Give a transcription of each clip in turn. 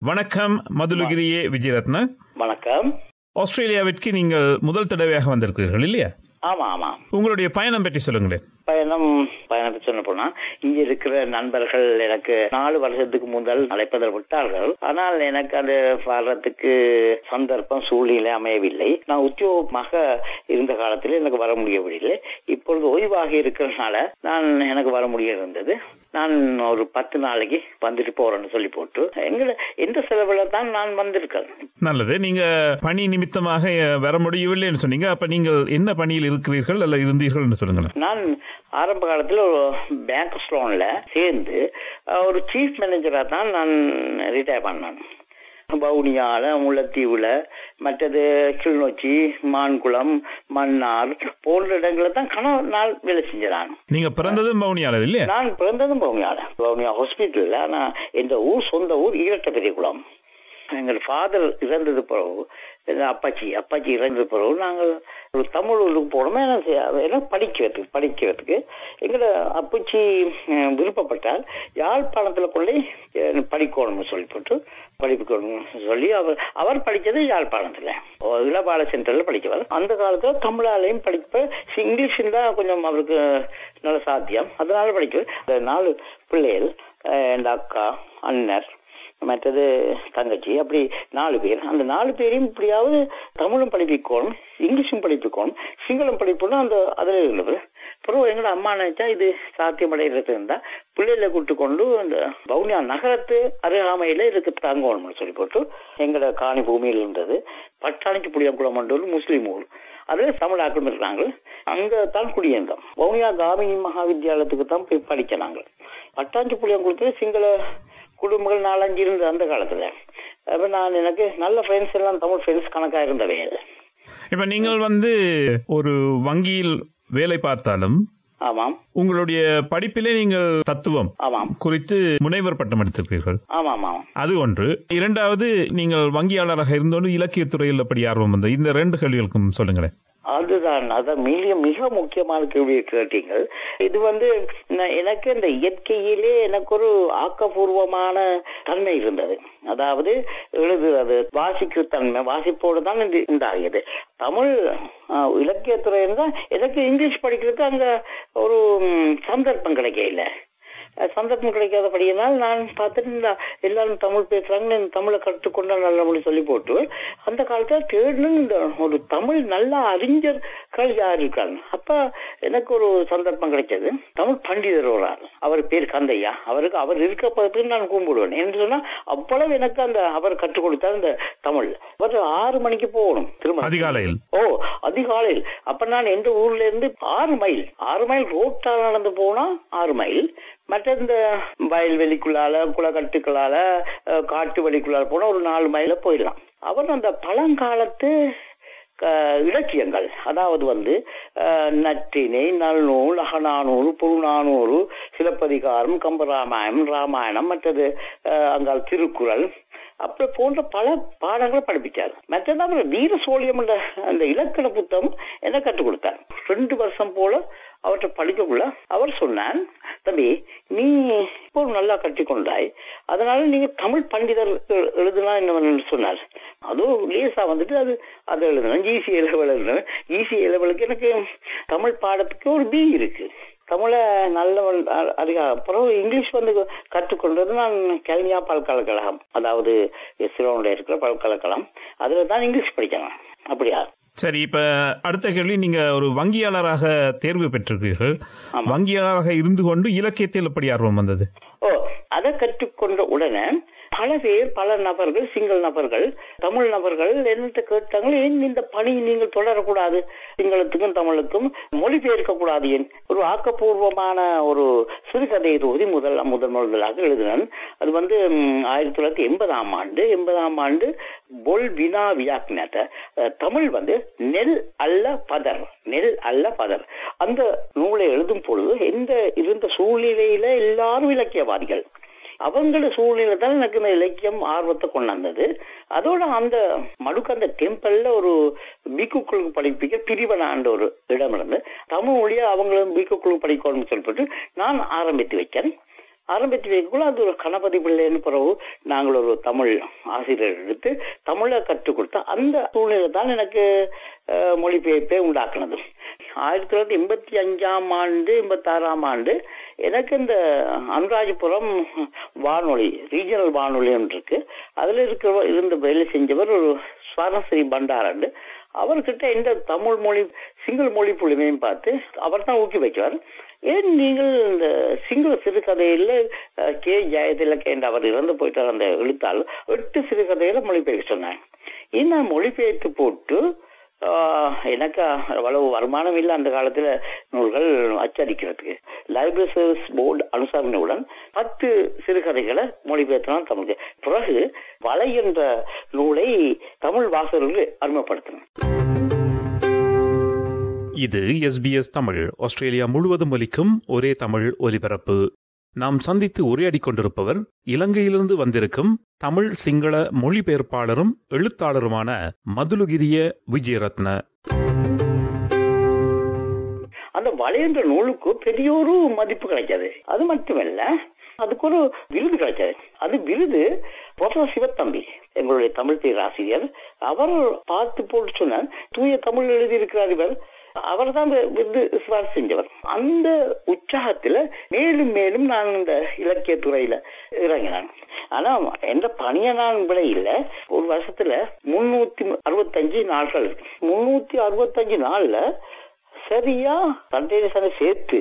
வணக்கம் மதுலகிரியே விஜயரத்ன வணக்கம் ஆஸ்திரேலியாவிற்கு நீங்கள் முதல் தடவையாக வந்திருக்கிறீர்கள் இல்லையா ஆமா ஆமா உங்களுடைய பயணம் பற்றி சொல்லுங்களேன் பயணம் பயணத்தை சொன்ன போனா இங்க இருக்கிற நண்பர்கள் எனக்கு நாலு வருஷத்துக்கு முதல் அழைப்பதில் விட்டார்கள் ஆனால் எனக்கு அது வர்றதுக்கு சந்தர்ப்பம் சூழ்நிலை அமையவில்லை நான் உத்தியோகமாக இருந்த காலத்தில் எனக்கு வர முடியவில்லை இப்பொழுது ஓய்வாக இருக்கிறதுனால நான் எனக்கு வர முடிய இருந்தது நான் ஒரு பத்து நாளைக்கு வந்துட்டு போறேன்னு சொல்லி போட்டு எங்க எந்த செலவுல தான் நான் வந்திருக்கேன் நல்லது நீங்க பணி நிமித்தமாக அஹ், வர முடியவில்லைன்னு சொன்னீங்க அப்ப நீங்கள் என்ன பணியில் இருக்கிறீர்கள் அல்ல இருந்தீர்கள் என்று சொல்லுங்களேன் நான் ஆரம்ப காலத்துல ஒரு பேங்க் லோன்ல சேர்ந்து அஹ், ஒரு சீஃப் மேனேஜரா தான் நான் ரிட்டையர் பண்ணேன் வவுனியால முல்லைத்தீவுல மற்றது கிளிநொச்சி மான்குளம் மன்னார் போன்ற இடங்களில் தான் கன நாள் வேலை செஞ்சேன் நீங்க பிறந்ததும் பவுனியாளர் இல்லையா நான் பிறந்ததும் பவுனியால பவுனியா ஹாஸ்பிட்டல்ல ஆனா எந்த ஊர் சொந்த ஊர் ஈரட்ட பெரியகுளம் எங்கள் ஃபாதர் இறந்தது பிறகு எங்க அப்பாச்சி அப்பாச்சி இறந்தது பிறகு நாங்கள் ஒரு தமிழ் ஊருக்கு போனோமே எல்லாம் படிக்கிறதுக்கு படிக்கிறதுக்கு எங்களோட அப்பச்சி அஹ், விருப்பப்பட்டால் யாழ்ப்பாணத்துல கொண்டு அஹ், படிக்கணும்னு சொல்லி போட்டு படிக்கணும்னு சொல்லி அவர் அவர் படிச்சது யாழ்ப்பாணத்துல ஓ, இளபால சென்டர்ல படிச்சவர் அந்த காலத்துல தமிழாலையும் படிப்ப இங்கிலீஷ் தான் கொஞ்சம் அவருக்கு நல்ல சாத்தியம் அதனால படிக்க இந்த நாலு பிள்ளைகள் அஹ், என் அக்கா அண்ணர் மற்றது தங்கச்சி அப்படி நாலு பேர் அந்த நாலு பேரையும் இப்படியாவது தமிழும் படிப்பிக்கணும் இங்கிலீஷும் படிப்பிக்கணும் சிங்களம் படிப்பணும் அந்த அதில் இருந்தது அப்புறம் எங்களோட அம்மா நினைச்சா இது சாத்தியமடைகிறது இருந்தா பிள்ளைகளை கூட்டு கொண்டு அந்த வவுனியா நகரத்து அருகாமையில இதுக்கு தங்கணும்னு சொல்லி போட்டு எங்களோட காணி பூமியில் இருந்தது பட்டாணிக்கு புளியங்குளம் ஒரு முஸ்லீம் ஊர் அதுல தமிழாக்கள் இருக்கிறாங்க அங்க தான் குடியிருந்தோம் வவுனியா காமினி மகாவித்யாலயத்துக்கு தான் போய் படிக்க நாங்கள் பட்டாஞ்சி புளியங்குளத்துல சிங்கள குடும்பங்கள் நாலஞ்சு இருந்தது அந்த காலத்துல அப்ப நான் எனக்கு நல்ல ஃப்ரெண்ட்ஸ் எல்லாம் தமிழ் ஃப்ரெண்ட்ஸ் கணக்கா இருந்தவை இப்ப நீங்கள் வந்து ஒரு வங்கியில் வேலை பார்த்தாலும் ஆமாம் உங்களுடைய படிப்பிலே நீங்கள் தத்துவம் ஆமாம் குறித்து முனைவர் பட்டம் எடுத்திருக்கிறீர்கள் ஆமாம் ஆமாம் அது ஒன்று இரண்டாவது நீங்கள் வங்கியாளராக இருந்தோடு இலக்கியத் துறையில் அப்படி ஆர்வம் வந்தது இந்த ரெண்டு கேள்விகளுக்கும் சொல்லுங்களேன் அதுதான் அதான் மிக மிக முக்கியமான கேள்வி கேட்டீங்கள் இது வந்து நான் எனக்கு இந்த இயற்கையிலே எனக்கு ஒரு ஆக்கப்பூர்வமான தன்மை இருந்தது அதாவது எழுதுறது வாசிக்கிற தன்மை வாசிப்போடு தான் இது உண்டாகியது தமிழ் ஆஹ், இலக்கியத்துறை இருந்தா எனக்கு இங்கிலீஷ் படிக்கிறதுக்கு அங்க ஒரு ம், சந்தர்ப்பம் கிடைக்கல அஹ் சந்தர்ப்பம் கிடைக்காதபடியினால் நான் பார்த்துட்டு இந்த எல்லாரும் தமிழ் பேசுறாங்க இந்த தமிழை கற்றுக்கொண்டா நல்லபடி சொல்லி போட்டு அந்த காலத்துல தேடணும் இந்த ஒரு தமிழ் நல்ல அறிஞர்கள் யார் இருக்காங்க அப்ப எனக்கு ஒரு சந்தர்ப்பம் கிடைச்சது தமிழ் பண்டிதர் ஒரு ஆள் அவர் பேர் கந்தையா அவருக்கு அவர் இருக்க பார்த்து நான் கும்பிடுவேன் என்று சொன்னா அவ்வளவு எனக்கு அந்த அவர் கற்றுக் கொடுத்தார் இந்த தமிழ் அவர் ஆறு மணிக்கு போகணும் திரும்ப அதிகாலையில் ஓ அதிகாலையில் அப்ப நான் எந்த ஊர்ல இருந்து ஆறு மைல் ஆறு மைல் ரோட்டால் நடந்து போனா ஆறு மைல் மற்ற இந்த வயல்வெளிக்குள்ளால குளக்கட்டுக்களால அஹ், காட்டு வழிக்குள்ளால போனா ஒரு நாலு மைல போயிடலாம் அவர் அந்த பழங்காலத்து அஹ், இலக்கியங்கள் அதாவது வந்து அஹ், நற்றினை நல்நூல் அகநானூறு புறநானூறு சிலப்பதிகாரம் கம்பராமாயணம் ராமாயணம் மற்றது அஹ், அங்கால் திருக்குறள் அப்படி போன்ற பல பாடங்களை படிப்பிச்சார் மற்றது அவர் வீர சோழியம் என்ற அந்த இலக்கண புத்தகம் என்ன கற்றுக் கொடுத்தார் ரெண்டு வருஷம் போல அவற்றை படிக்கக்குள்ள அவர் சொன்னார் தம்பி நீ இப்போ நல்லா கற்றுக்கொண்டாய் அதனால நீங்க தமிழ் பண்டிதர் எ- எழுதலாம் என்ன சொன்னார் அதுவும் லேசா வந்துட்டு அது அதை எழுதணும் ஈஸி லெவல் எழுதணும் ஈஸி லெவலுக்கு எனக்கு தமிழ் பாடத்துக்கு ஒரு பி இருக்கு தமிழை நல்ல அறியா அப்புறம் இங்கிலீஷ் வந்து கற்றுக்கொண்டது நான் கல்வியா பல்கலைக்கழகம் அதாவது சிலோனில் இருக்கிற பல்கலைக்கழகம் அதுல தான் இங்கிலீஷ் படிக்கணும் அப்படியா சரி இப்ப அடுத்த கேள்வி நீங்க ஒரு வங்கியாளராக தேர்வு பெற்றிருக்கிறீர்கள் ஆமா. வங்கியாளராக இருந்து கொண்டு இலக்கியத்தில் எப்படி ஆர்வம் வந்தது ஓ அதை கற்றுக்கொண்ட உடனே பல பேர் பல நபர்கள் சிங்கள் நபர்கள் தமிழ் நபர்கள் என்னத்தை கேட்டாங்க ஏன் இந்த பணி நீங்கள் தொடரக்கூடாது சிங்களத்துக்கும் தமிழுக்கும் மொழிபெயர்க்க கூடாது ஏன் ஒரு ஆக்கப்பூர்வமான ஒரு சிறுகதை தொகுதி முதல் முதல் முதலாக எழுதினேன் அது வந்து ம், ஆயிரத்தி தொள்ளாயிரத்தி எண்பதாம் ஆண்டு எண்பதாம் ஆண்டு பொல் வினா வியாக்னத அஹ், தமிழ் வந்து நெல் அல்ல பதர் நெல் அல்ல பதர் அந்த நூலை எழுதும் பொழுது எந்த இருந்த சூழ்நிலையில எல்லாரும் இலக்கியவாதிகள் அவங்கள சூழ்நிலை தான் எனக்கு இந்த இலக்கியம் ஆர்வத்தை கொண்டாந்தது அதோட அந்த மடுக்கு அந்த டெம்பிள்ல ஒரு பிக்குக்குழுக்கு படிப்பிக்க பிரிவனான்ற ஒரு இடம் இருந்து தமிழ் மொழியா அவங்களும் பிக்குக்குழு படிக்கணும்னு சொல்லிட்டு நான் ஆரம்பித்து வைக்கிறேன் ஆரம்பித்து வைக்கக்குள்ள அது ஒரு கணபதி பிள்ளைன்னு பிறகு நாங்கள் ஒரு தமிழ் ஆசிரியர் எடுத்து தமிழை கற்றுக் கொடுத்தா அந்த சூழ்நிலை தான் எனக்கு அஹ், மொழிபெயர்ப்பை உண்டாக்குனது ஆயிரத்தி தொள்ளாயிரத்தி எண்பத்தி அஞ்சாம் ஆண்டு எண்பத்தி ஆறாம் ஆண்டு எனக்கு இந்த அனுராஜபுரம் வானொலி ரீஜனல் வானொலி ஒன்று இருக்கு அதுல இருக்கிற இருந்த வேலை செஞ்சவர் ஒரு சுவாரஸ்ரீ பண்டாரண்டு அவர்கிட்ட இந்த தமிழ் மொழி சிங்கள மொழி புலிமையும் பார்த்து அவர் தான் ஊக்கி வைக்கிறார் ஏன் நீங்கள் இந்த சிங்கள சிறுகதையில அஹ், கே ஜெயதிலக்க என்று அவர் இறந்து போயிட்டார் அந்த எழுத்தால் எட்டு சிறுகதையில மொழிபெயர்க்க சொன்னாங்க ஏன் நான் மொழிபெயர்த்து போட்டு ஆஹ், எனக்கு அவ்வளவு வருமானம் இல்லை அந்த காலத்துல நூல்கள் அச்சடிக்கிறதுக்கு லைப்ரரி சர்வீஸ் போர்டு அனுசரணையுடன் பத்து சிறுகதைகளை மொழிபெயர்த்தலாம் தமிழுக்கு பிறகு வலை என்ற நூலை தமிழ் வாசகர்களுக்கு அறிமுகப்படுத்தினேன் இது எஸ்பிஎஸ் தமிழ் ஆஸ்திரேலியா முழுவதும் ஒலிக்கும் ஒரே தமிழ் ஒலிபரப்பு நாம் சந்தித்து உரையாடிக் கொண்டிருப்பவர் இலங்கையிலிருந்து வந்திருக்கும் தமிழ் சிங்கள மொழிபெயர்ப்பாளரும் எழுத்தாளருமான மதுலுகிரிய விஜயரத்ன அந்த வலை என்ற நூலுக்கு பெரிய ஒரு மதிப்பு கிடைச்சது அது மட்டுமல்ல அதுக்கு ஒரு விருது கிடைச்சது அது விருது ப்ரொஃபசர் சிவத்தம்பி எங்களுடைய தமிழ் பேராசிரியர் அவர் பார்த்து போட்டு சொன்னார் தூய தமிழ் எழுதியிருக்கிறார் இவர் அவர் தான் இந்த விருது சிபாரிசு செஞ்சவர் அந்த உற்சாகத்துல மேலும் மேலும் நான் இந்த இலக்கிய துறையில இறங்கினேன் ஆனா எந்த பணியை நான் விட இல்ல ஒரு வருஷத்துல முன்னூத்தி அறுபத்தஞ்சு நாட்கள் இருக்கு முன்னூத்தி அறுபத்தஞ்சு நாள்ல சரியா சண்டே சண்டே சேர்த்து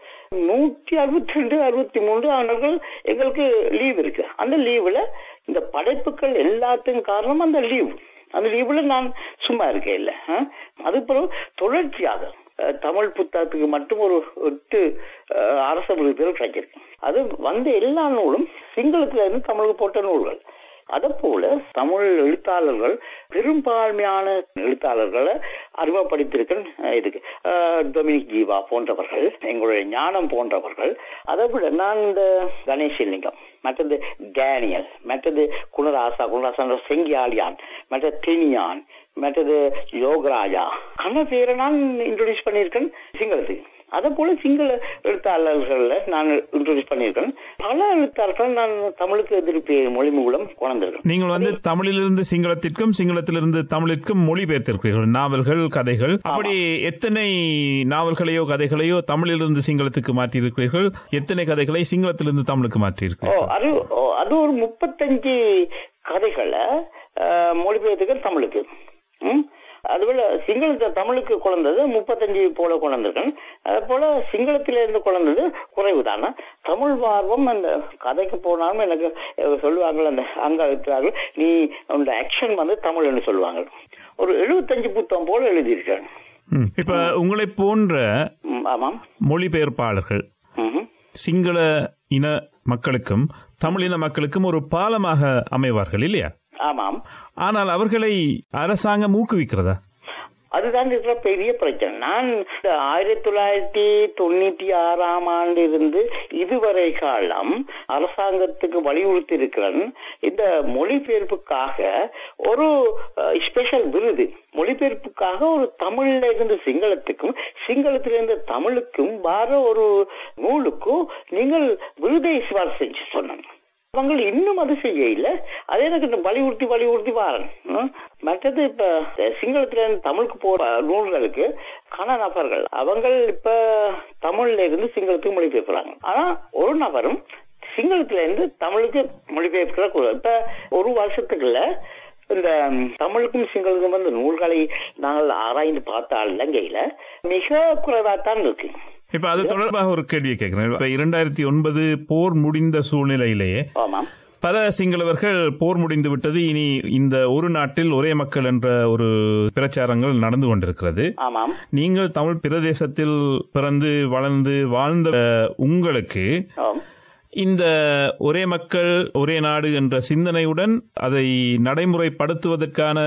நூற்றி அறுபத்தி ரெண்டு அறுபத்தி மூன்று ஆண்டுகள் எங்களுக்கு லீவ் இருக்கு அந்த லீவுல இந்த படைப்புகள் எல்லாத்துக்கும் காரணம் அந்த லீவ் அந்த லீவுல நான் சும்மா இருக்கேன் இல்ல அது பிறகு தொடர்ச்சியாக அஹ், தமிழ் புத்தகத்துக்கு மட்டும் ஒரு எட்டு அஹ், அரச விருதுகள் கிடைச்சிருக்கு அது வந்த எல்லா நூலும் சிங்களத்துல இருந்து தமிழுக்கு போட்ட நூல்கள் அதை போல தமிழ் எழுத்தாளர்கள் பெரும்பான்மையான எழுத்தாளர்களை அறிமுகப்படுத்தியிருக்கேன் அஹ், இதுக்கு அஹ், டொமினிக் ஜீவா போன்றவர்கள் எங்களுடைய ஞானம் போன்றவர்கள் அதை விட நான் இந்த கணேசலிங்கம் மற்றது டேனியல் மற்றது குணராசா குணராசா செங்கியாலியான் மற்ற தினியான் மற்றது யோகராஜா கண்ண பேரை நான் இன்ட்ரோடியூஸ் பண்ணியிருக்கேன் சிங்களத்துக்கு அதே போல சிங்கள எழுத்தாளர்கள்ல நான் இன்ட்ரோடியூஸ் பண்ணியிருக்கேன் பல எழுத்தாளர்கள் நான் தமிழுக்கு எதிர்ப்பு மொழி மூலம் கொண்டிருக்கேன் நீங்கள் வந்து தமிழிலிருந்து சிங்களத்திற்கும் சிங்களத்திலிருந்து தமிழிற்கும் மொழிபெயர்த்திருக்கிறீர்கள் நாவல்கள் கதைகள் அப்படி எத்தனை நாவல்களையோ கதைகளையோ தமிழிலிருந்து சிங்களத்துக்கு மாற்றியிருக்கிறீர்கள் எத்தனை கதைகளை சிங்களத்திலிருந்து தமிழுக்கு ஓ மாற்றியிருக்கிறீர்கள் அது ஓ, அது ஒரு முப்பத்தஞ்சு கதைகளை அஹ், மொழிபெயர்த்துக்கு தமிழுக்கு ம்? அதுபோல சிங்களத்தை தமிழுக்கு குழந்தது முப்பத்தஞ்சு போல குழந்திருக்கேன் அது போல சிங்களத்தில இருந்து குழந்தது குறைவு தானே தமிழ் ஆர்வம் அந்த கதைக்கு போனாலும் எனக்கு அஹ், சொல்லுவாங்க அந்த அங்க இருக்கிறார்கள் நீ உன்னோட ஆக்ஷன் வந்து தமிழ்னு சொல்லுவாங்க ஒரு எழுபத்தஞ்சு புத்தகம் போல எழுதியிருக்கேன் ம். இப்ப உங்களை போன்ற ம், ஆமாம் மொழிபெயர்ப்பாளர்கள் ம்ஹும். சிங்கள இன மக்களுக்கும் தமிழின மக்களுக்கும் ஒரு பாலமாக அமைவார்கள் இல்லையா ஆமாம் ஆனால் அவர்களை அரசாங்கம் ஊக்குவிக்கிறதா அதுதான் இருக்கிற பெரிய பிரச்சனை நான் இந்த ஆயிரத்தி தொள்ளாயிரத்தி தொண்ணூத்தி ஆறாம் ஆண்டு இருந்து இதுவரை காலம் அரசாங்கத்துக்கு வலியுறுத்தி இருக்கிறேன் இந்த மொழிபெயர்ப்புக்காக ஒரு ஸ்பெஷல் விருது மொழிபெயர்ப்புக்காக ஒரு தமிழ்ல இருந்து சிங்களத்துக்கும் சிங்களத்திலிருந்து தமிழுக்கும் வர ஒரு நூலுக்கும் நீங்கள் விருதை சிபாரிசு செஞ்சு சொன்னாங்க அவங்க இன்னும் அது செய்ய இல்ல அதே எனக்கு இந்த வலியுறுத்தி வலியுறுத்தி வாரன் ம். மற்றது இப்ப சிங்களத்துல இருந்து தமிழுக்கு போற நூல்களுக்கு கன நபர்கள் அவங்க இப்ப தமிழ்ல இருந்து சிங்களத்துக்கு மொழிபெயர்க்கிறாங்க ஆனா ஒரு நபரும் சிங்களத்துல இருந்து தமிழுக்கு மொழிபெயர்க்கிற கூட இப்ப ஒரு வருஷத்துக்குள்ள இந்த ம், தமிழுக்கும் சிங்களுக்கும் வந்து நூல்களை நாங்கள் ஆராய்ந்து பார்த்தால் இலங்கையில மிக குறைவாத்தான் இருக்கு இப்ப அது தொடர்பாக ஒரு கேள்வியை கேட்கிறேன் இப்ப இரண்டாயிரத்தி ஒன்பது போர் முடிந்த சூழ்நிலையிலேயே ஆமாம் பல சிங்களவர்கள் போர் முடிந்து விட்டது இனி இந்த ஒரு நாட்டில் ஒரே மக்கள் என்ற ஒரு பிரச்சாரங்கள் நடந்து கொண்டிருக்கிறது ஆமாம் நீங்கள் தமிழ் பிரதேசத்தில் பிறந்து வளர்ந்து வாழ்ந்த அஹ், உங்களுக்கு ஆம் இந்த ஒரே மக்கள் ஒரே நாடு என்ற சிந்தனையுடன் அதை நடைமுறைப்படுத்துவதற்கான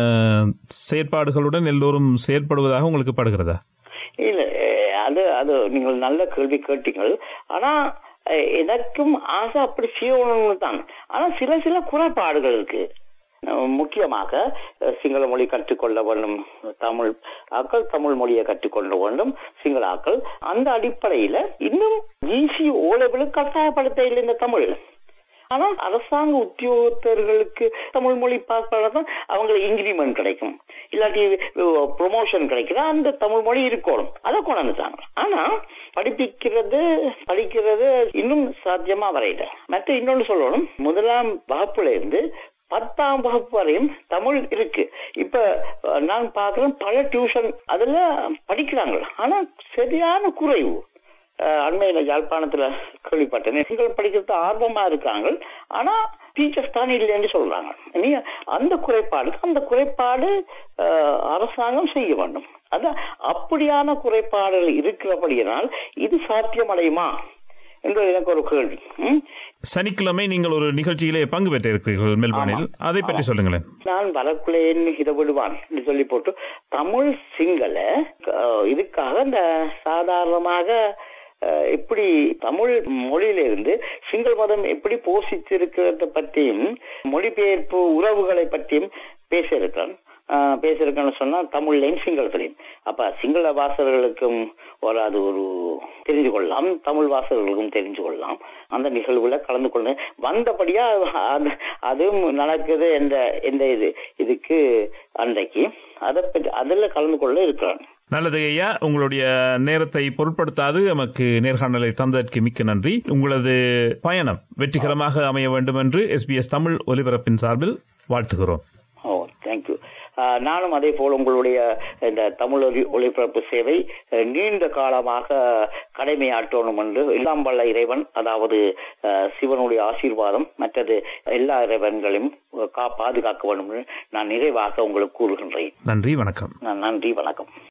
செயற்பாடுகளுடன் எல்லோரும் செயற்படுவதாக உங்களுக்கு படுகிறதா இல்ல அஹ் அது அது நீங்கள் நல்ல கேள்வி கேட்டீங்கள் ஆனா அஹ் எனக்கும் ஆசை அப்படி செய்யணும்னு தான் ஆனா சில சில குறைபாடுகள் இருக்கு அஹ், முக்கியமாக அஹ், சிங்கள மொழி கற்றுக்கொள்ள வேண்டும் தமிழ் ஆக்கள் தமிழ் மொழியை கற்றுக்கொள்ள வேண்டும் சிங்கள ஆக்கள் அந்த அடிப்படையில இன்னும் ஜிசி ஓலபிள் கட்டாயப்படுத்த இல்லை இந்த தமிழ் ஆனால் அரசாங்க உத்தியோகத்தர்களுக்கு தமிழ் மொழி பாஸ் பண்ணாதான் அவங்களுக்கு இன்கிரிமெண்ட் கிடைக்கும் இல்லாட்டி ப்ரொமோஷன் கிடைக்குதா அந்த தமிழ் மொழி இருக்கணும் அதை கொண்டு வந்துட்டாங்க ஆனா படிப்பிக்கிறது படிக்கிறது இன்னும் சாத்தியமா வரையில மற்ற இன்னொன்னு சொல்லணும் முதலாம் வகுப்புல இருந்து பத்தாம் வகுப்பு வரையும் தமிழ் இருக்கு இப்ப அஹ், நான் பாக்குறேன் பல டியூஷன் அதுல படிக்கிறாங்க ஆனா சரியான குறைவு அஹ், அண்மையில யாழ்ப்பாணத்துல கேள்விப்பட்டேன் சிங்களம் படிக்கிறது ஆர்வமா இருக்காங்க ஆனா டீச்சர்ஸ் தான் இல்லைன்னு சொல்றாங்க நீ அந்த குறைபாடு அந்த குறைபாடு அஹ், அரசாங்கம் செய்ய வேண்டும் அதான் அப்படியான குறைபாடுகள் இருக்கிறபடியினால் இது சாத்தியமடையுமா என்று எனக்கு ஒரு கேள்வி ம்? சனிக்கிழமை நீங்கள் ஒரு நிகழ்ச்சியிலே பங்கு பெற்றிருக்கிறீர்கள் மெல்பர்னில் அதை பற்றி சொல்லுங்களேன் நான் வரக்குள்ளேன்னு இதை விடுவான் என்று சொல்லி போட்டு தமிழ் சிங்கள அஹ், இதுக்காக இந்த சாதாரணமாக அஹ், எப்படி தமிழ் மொழியிலிருந்து சிங்கள மதம் எப்படி போஷித்திருக்கிறத பற்றியும் மொழிபெயர்ப்பு உறவுகளை பற்றியும் பேசியிருக்கிறேன் ஆஹ் பேசியிருக்கேன்னு சொன்னா தமிழ்லையும் சிங்களத்திலையும் அப்ப சிங்கள வாசகர்களுக்கும் ஒரு அது ஒரு தெரிந்து கொள்ளலாம் தமிழ் வாசகர்களுக்கும் தெரிஞ்சு கொள்ளலாம் அந்த நிகழ்வுல கலந்து கொண்டு வந்தபடியா அது- அதுவும் நடக்குது எந்த எந்த இது இதுக்கு அன்றைக்கு அதை பற்றி அதுல கலந்து கொள்ள இருக்கிறான் நல்லது ஐயா உங்களுடைய நேரத்தை பொருட்படுத்தாது நமக்கு நேர்காணலை தந்ததற்கு மிக்க நன்றி உங்களது பயணம் வெற்றிகரமாக அமைய வேண்டும் என்று எஸ்பிஎஸ் தமிழ் ஒலிபரப்பின் சார்பில் வாழ்த்துகிறோம் ஓ தேங்க்யூ நானும் அதே போல் உங்களுடைய இந்த தமிழ் ஒலி ஒளிபரப்பு சேவை அஹ், நீண்ட காலமாக கடமையாற்றணும் என்று எல்லாம் வல்ல இறைவன் அதாவது அஹ், சிவனுடைய ஆசீர்வாதம் மற்றது எல்லா இறைவன்களையும் கா பாதுகாக்க வேண்டும் என்று நான் நிறைவாக உங்களுக்கு கூறுகின்றேன் நன்றி வணக்கம் நான் நன்றி வணக்கம்